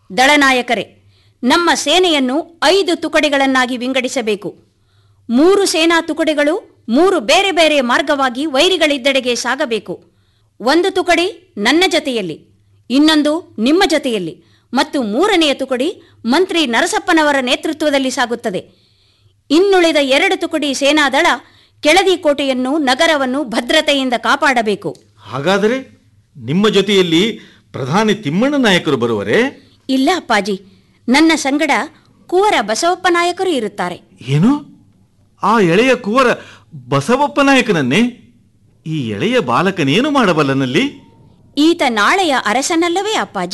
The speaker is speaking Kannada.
ದಳನಾಯಕರೇ ನಮ್ಮ ಸೇನೆಯನ್ನು ಐದು ತುಕಡಿಗಳನ್ನಾಗಿ ವಿಂಗಡಿಸಬೇಕು ಮೂರು ಸೇನಾ ತುಕಡಿಗಳು ಮೂರು ಬೇರೆ ಬೇರೆ ಮಾರ್ಗವಾಗಿ ವೈರಿಗಳಿದ್ದೆಡೆಗೆ ಸಾಗಬೇಕು ಒಂದು ತುಕಡಿ ನನ್ನ ಜತೆಯಲ್ಲಿ ಇನ್ನೊಂದು ನಿಮ್ಮ ಜತೆಯಲ್ಲಿ ಮತ್ತು ಮೂರನೆಯ ತುಕಡಿ ಮಂತ್ರಿ ನರಸಪ್ಪನವರ ನೇತೃತ್ವದಲ್ಲಿ ಸಾಗುತ್ತದೆ ಇನ್ನುಳಿದ ಎರಡು ತುಕಡಿ ಸೇನಾದಳ ಕೆಳದಿ ಕೋಟೆಯನ್ನು ನಗರವನ್ನು ಭದ್ರತೆಯಿಂದ ಕಾಪಾಡಬೇಕು ಹಾಗಾದರೆ ನಿಮ್ಮ ಜೊತೆಯಲ್ಲಿ ಪ್ರಧಾನಿ ತಿಮ್ಮಣ್ಣ ನಾಯಕರು ಬರುವರೇ ಇಲ್ಲ ಅಪ್ಪಾಜಿ ನನ್ನ ಸಂಗಡ ಕುವರ ಬಸವಪ್ಪ ನಾಯಕರು ಇರುತ್ತಾರೆ ಏನು ಆ ಎಳೆಯ ಕುವರ ಬಸವಪ್ಪ ನಾಯಕನನ್ನೇ ಈ ಎಳೆಯ ಬಾಲಕನೇನು ಮಾಡಬಲ್ಲನಲ್ಲಿ ಈತ ನಾಳೆಯ ಅರಸನಲ್ಲವೇ ಅಪ್ಪಾಜಿ